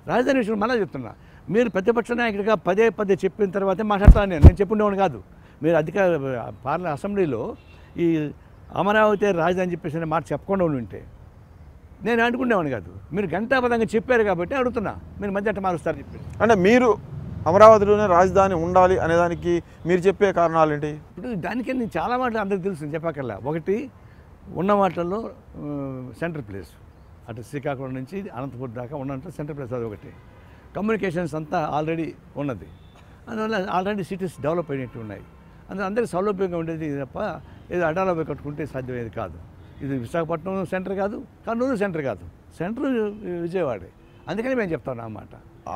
రాజధాని విషయం మళ్ళీ చెప్తున్నా మీరు ప్రతిపక్ష నాయకుడిగా పదే పదే చెప్పిన తర్వాతే మాట్లాడతాను నేను నేను చెప్పుండేవాడు కాదు మీరు అధికార పార్లమెంట్ అసెంబ్లీలో ఈ అమరావతి రాజధాని చెప్పేసి అనే మాట చెప్పకుండా ఉండి ఉంటే నేను అనుకునేవాడిని కాదు మీరు గంటాపదంగా చెప్పారు కాబట్టి అడుగుతున్నా మీరు మధ్య అట్ట మారుస్తారు చెప్పి అంటే మీరు అమరావతిలోనే రాజధాని ఉండాలి అనేదానికి మీరు చెప్పే కారణాలు ఏంటి ఇప్పుడు దానికే నేను చాలా మాటలు అందరికి తెలుసు నేను చెప్పక్కర్లా ఒకటి ఉన్న మాటల్లో ఆ, సెంటర్ ప్లేస్ అటు శ్రీకాకుళం నుంచి అనంతపురం దాకా ఉన్నంత సెంటర్ ప్లేస్ అది ఒకటి కమ్యూనికేషన్స్ అంతా ఆల్రెడీ ఉన్నది అందువల్ల ఆల్రెడీ సిటీస్ డెవలప్ అయినట్టు ఉన్నాయి అందులో అందరికీ సౌలభ్యంగా ఉండేది తప్ప ఏదో అడ్డాలో పోయి కట్టుకుంటే సాధ్యమయ్యేది కాదు ఇది విశాఖపట్నం సెంటర్ కాదు కర్నూలు సెంటర్ కాదు సెంటర్ విజయవాడే అందుకని మేము చెప్తాను అన్నమాట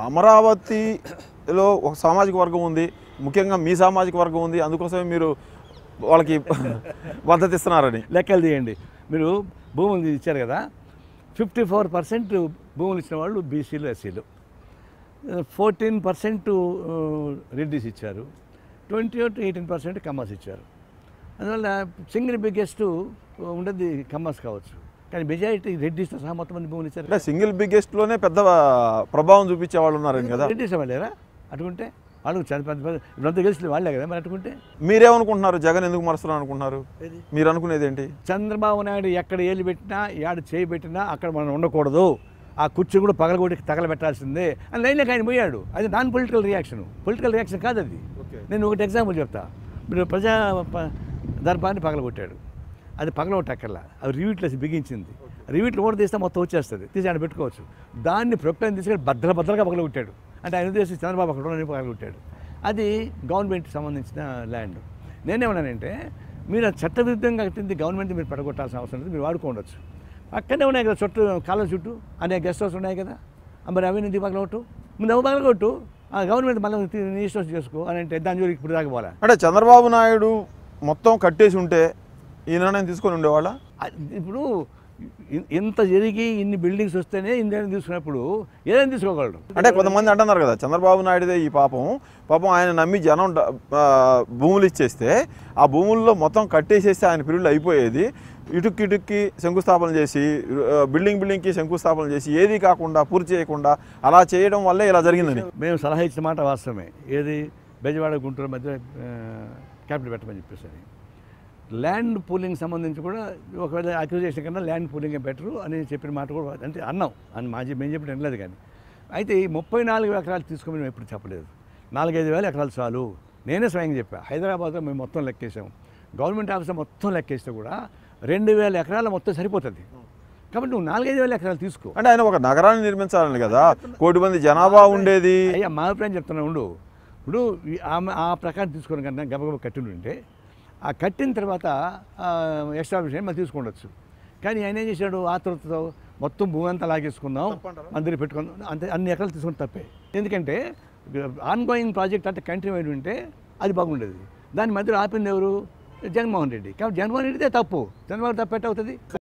అమరావతిలో ఒక సామాజిక వర్గం ఉంది ముఖ్యంగా మీ సామాజిక వర్గం ఉంది అందుకోసమే మీరు వాళ్ళకి మద్దతు ఇస్తున్నారని లెక్కలు తీయండి మీరు భూములు ఇచ్చారు కదా ఫిఫ్టీ ఫోర్ పర్సెంట్ భూములు ఇచ్చిన వాళ్ళు బీసీలు ఎస్సీలు ఫోర్టీన్ పర్సెంట్ రెడ్డిస్ ఇచ్చారు twenty two eighteen percent Kammas ఇచ్చారు అందువల్ల సింగిల్ బిగ్గెస్ట్ ఉండేది కమ్మస్ కావచ్చు కానీ మెజారిటీ రెడ్డిస్తో సహా మొత్తం మంది భూములు ఇచ్చారు అంటే సింగిల్ బిగ్గెస్ట్లోనే పెద్ద ప్రభావం చూపించే వాళ్ళు ఉన్నారని కదా రెడ్డిస్ వాళ్ళేరా అటుకుంటే వాళ్ళు చాలా పెద్ద పెద్ద ఇప్పుడంతా గెలిచిన వాళ్ళే కదా మరి అటుకుంటే మీరేమనుకుంటున్నారు జగన్ ఎందుకు మరుస్తున్నారు అనుకుంటున్నారు మీరు అనుకునేది ఏంటి చంద్రబాబు నాయుడు ఎక్కడ ఏలు పెట్టినా యాడ చేయి పెట్టినా అక్కడ మనం ఉండకూడదు ఆ కుర్చీ కూడా పగలగొట్టి తగలబెట్టాల్సిందే అని లైన్లోకి ఆయన పోయాడు అది non political reaction political reaction కాదు అది నేను ఒకటి ఎగ్జాంపుల్ చెప్తా మీరు ప్రజా ప- దర్బార్ని పగలగొట్టాడు అది పగలగొట్టక్కర్లా అది రివీట్లో బిగించింది రివీట్లో కూడా తీస్తే మొత్తం వచ్చేస్తుంది తీసి ఆయన పెట్టుకోవచ్చు దాన్ని ప్రొక్టైన్ తీసుకెళ్ళి భద్ర భద్రగా పగలగొట్టాడు అంటే ఆయన ఉద్దేశం చంద్రబాబు అక్కడ ఉండని పగలగొట్టాడు అది గవర్నమెంట్కి సంబంధించిన ల్యాండ్ నేనేమన్నానంటే మీరు అది చట్టవిరుద్ధంగా కట్టింది గవర్నమెంట్ మీరు పడగొట్టాల్సిన అవసరం లేదు మీరు వాడుకోవచ్చు పక్కనే ఉన్నాయి కదా చుట్టూ కాలం చుట్టూ అనే గెస్ట్ హౌస్ ఉన్నాయి కదా ఆ మరి అవి ఎందుకు పగలగొట్టు ముందు అవి పగలగొట్టు ఆ గవర్నమెంట్ మళ్ళీ నీ ఇష్టం చేసుకో అని అంటే దాని జోలికి ఇప్పుడు దాకా పోలే అంటే చంద్రబాబు నాయుడు మొత్తం కట్టేసి ఉంటే ఈ నిర్ణయం తీసుకొని ఉండేవాళ్ళ అది ఇప్పుడు ఇ- ఇంత జరిగి ఇన్ని బిల్డింగ్స్ వస్తేనే ఇండియా తీసుకున్నప్పుడు ఏదైనా తీసుకోగలడు అంటే కొంతమంది అంటున్నారు కదా చంద్రబాబు నాయుడుదే ఈ పాపం పాపం ఆయన నమ్మి జనం డ- ఆ, భూములు ఇచ్చేస్తే ఆ భూముల్లో మొత్తం కట్టేసేస్తే ఆయన పీరియడ్లో అయిపోయేది ఇటుక్కి ఇటుక్కి శంకుస్థాపన చేసి ఆ, బిల్డింగ్ బిల్డింగ్కి శంకుస్థాపన చేసి ఏది కాకుండా పూర్తి చేయకుండా అలా చేయడం వల్లే ఇలా జరిగిందని మేము సలహా ఇచ్చిన మాట వాస్తవమే ఏది బెజవాడ గుంటూరు మధ్య క్యాపిటల్ పెట్టమని చెప్పేసి అని ల్యాండ్ పూలింగ్ సంబంధించి కూడా ఒకవేళ అక్విజేషన్ కన్నా ల్యాండ్ పూలింగే బెటరు అని చెప్పిన మాట కూడా అంటే అన్నాం అని మాజీ మేము చెప్పిన వినలేదు కానీ అయితే ఈ ముప్పై నాలుగు ఎకరాలు తీసుకోమని మేము ఎప్పుడు చెప్పలేదు నాలుగైదు వేల ఎకరాలు చాలు నేనే స్వయంగా చెప్పా హైదరాబాద్లో మేము మొత్తం లెక్కేసాం గవర్నమెంట్ ఆఫీసర్ మొత్తం లెక్కేస్తే కూడా రెండు వేల ఎకరాలు మొత్తం సరిపోతుంది కాబట్టి నువ్వు నాలుగైదు వేల ఎకరాలు తీసుకో అంటే ఆయన ఒక నగరాన్ని నిర్మించాలని కదా కోటి మంది జనాభా ఉండేది అయ్యా మా అభిప్రాయం చెప్తున్నా ఉండు ఇప్పుడు ఈ ఆమె ఆ ప్రకారం తీసుకుని కన్నా గబగబ కట్టిన ఉంటే ఆ కట్టిన తర్వాత ఎస్టాబ్లిష్ మళ్ళీ తీసుకుండొచ్చు కానీ ఆయన ఏం చేశాడు ఆతృతతో మొత్తం భూమి అంతా లాగేసుకుందాం అందరి పెట్టుకుందాం అంతే అన్ని ఎకరాలు తీసుకుని తప్పే ఎందుకంటే ఆన్ గోయింగ్ ప్రాజెక్ట్ అంటే కంటిన్యూ అయి ఉంటే అది బాగుండేది దాని మధ్యలో ఆపింది ఎవరు జగన్మోహన్ రెడ్డి కాబట్టి జగన్మోహన్ రెడ్డిదే తప్పు చంద్రబాబు తప్పు ఎట్ట అవుతుంది